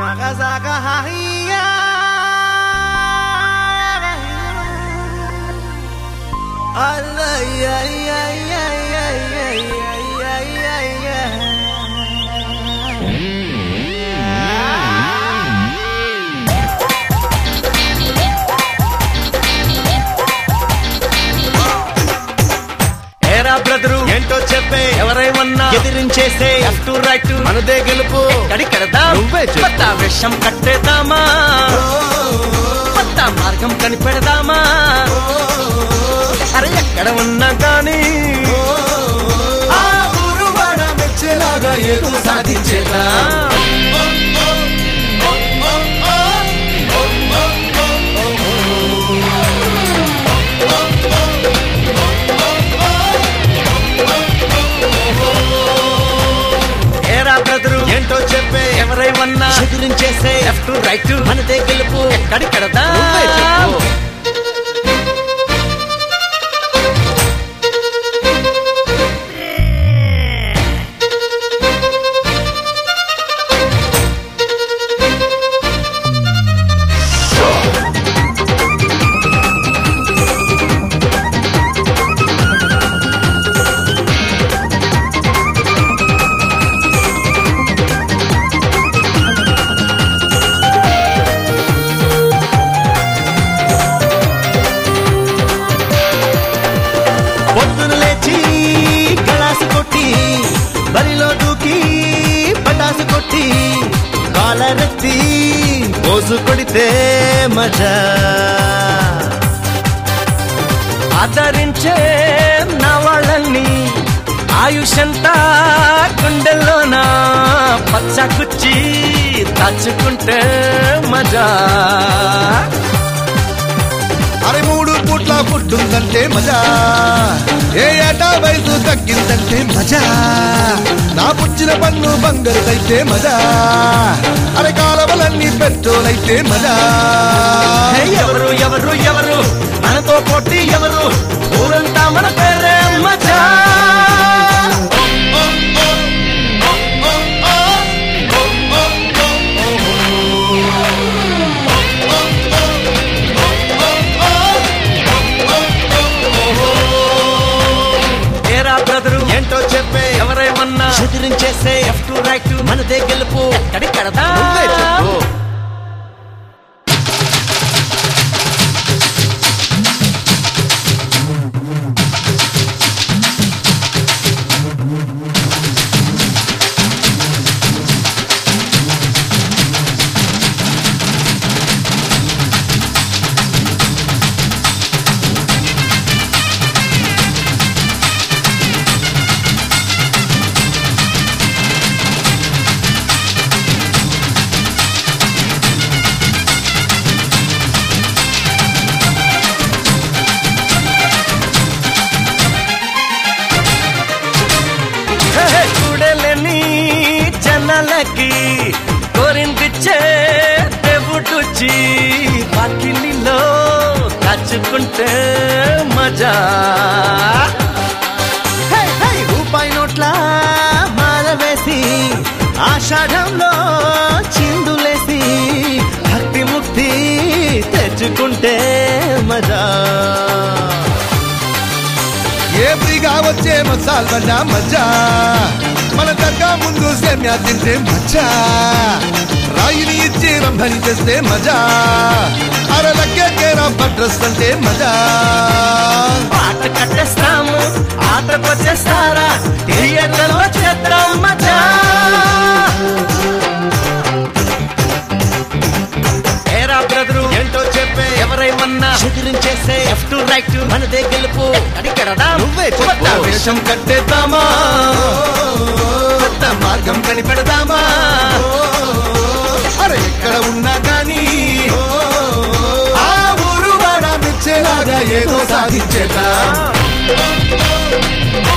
ఏరా బ్రదరు ఏంటో చెప్పే ఎవరేమన్నా ఎదిరించేసే లెఫ్ట్ రైట్ మనదే గెలుపు కడికడదా నువ్వే చెప్పు. కొత్త విషం కట్టేద్దామా కొత్త మార్గం కనిపెడదామా అరే ఎక్కడ ఉన్నా కానీ ఆ ఊరు వాడ మెచ్చేలాగా ఏదో సాధించేలా ఏరా బ్రదరు ఏంటో చెప్పే ఎవరేమన్నా ఎదిరించేసే లెఫ్ట్ రైట్ మనదే గెలుపు కడికడదా నువ్వే చెప్పు. పొద్దున లేచి గలాసు కొట్టి బరిలో దూకి పటాసు కొట్టి కాలరెత్తి పోసు కొడితే మజా ఆదరించే నా వాళ్ళని ఆయుషంతా గుండెల్లోన పచ్చ కుచ్చి తచ్చుకుంటే మజా అరే మూడు పూట్ల ఫుడ్ ఉందంటే మజా ఏ ఏటా వయసు తగ్గిందంటే మజా నా పుచ్చిన పన్ను బంగారుదైతే మజా అరే కాలవలన్నీ పెట్రోల్ అయితే మజా హే, ఎవరు ఎవరు ఎవరు మనతో పోటీ ఎవరు ఊరంతా మన పేరే మజా ఏరా బ్రదరు ఏంటో చెప్పే ఎవరేమన్నా ఎదిరించేసే లెఫ్ట్ రైట్ మనదే గెలుపు కడికడదా నువ్వే చెప్పు హే, హే, చూడలేని జనాలకి కోరిందిచ్చే దేవుడుచి వాకిలిలో దాచుకుంటే మజా హే, హే, రూపాయి నోట్ల మాల వేసి ఆషాఢంలో చిందులేసి భక్తి ముక్తి తెచ్చుకుంటే మజా ఏప్రిగా వచ్చే మసాల్ బండ మజా మన దగ్గర ముందు సేమ్యా తింటే మజా రాయిని ఇచ్చి రంభని చేస్తే మజా అరలకే కేరా బట్రస్ అంటే మజా పాట కట్టేస్తాము ఆటకొచ్చేస్తారా థియేటర్లో చేద్దాం మజా ఏరా బ్రదరు ఏంటో చెప్పే ఎవరేమన్నా ఎదిరించేసే లెఫ్ట్ రైట్ మనదే గెలుపు అడిగడదా నువ్వే చెప్పు. కొత్త వేషం కట్టేద్దామా కొత్త మార్గం కనిపెడదామా అరే ఎక్కడ ఉన్నా కానీ ఆ ఊరు వాడ మెచ్చేలాగా ఏదో సాధించేదా ఆ